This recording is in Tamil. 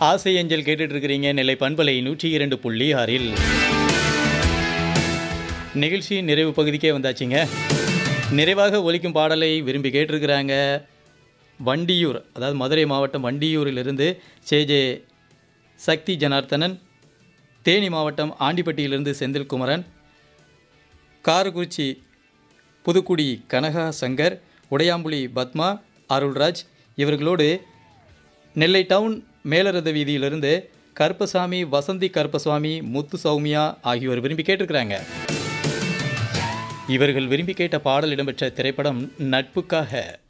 ஆசை அஞ்சல் கேட்டுட்டு இருக்கிறீங்க நெல்லை பண்பலை நூற்றி இரண்டு புள்ளி ஆறில் நிகழ்ச்சி நிறைவு பகுதிக்கே வந்தாச்சுங்க நிறைவாக ஒலிக்கும் பாடலை விரும்பி கேட்டிருக்கிறாங்க வண்டியூர் அதாவது மதுரை மாவட்டம் வண்டியூரிலிருந்து சேஜே சக்தி ஜனார்த்தனன் தேனி மாவட்டம் ஆண்டிப்பட்டியிலிருந்து செந்தில்குமரன் காரக்குறிச்சி புதுக்குடி கனகா சங்கர் உடையாம்புலி பத்மா அருள்ராஜ் இவர்களோடு நெல்லை டவுன் மேலரத வீதியிலிருந்து கருப்பசாமி வசந்தி கருப்பசாமி முத்து சௌமியா ஆகியோர் விரும்பி கேட்டிருக்கிறாங்க இவர்கள் விரும்பி கேட்ட பாடல் இடம்பெற்ற திரைப்படம் நட்புக்காக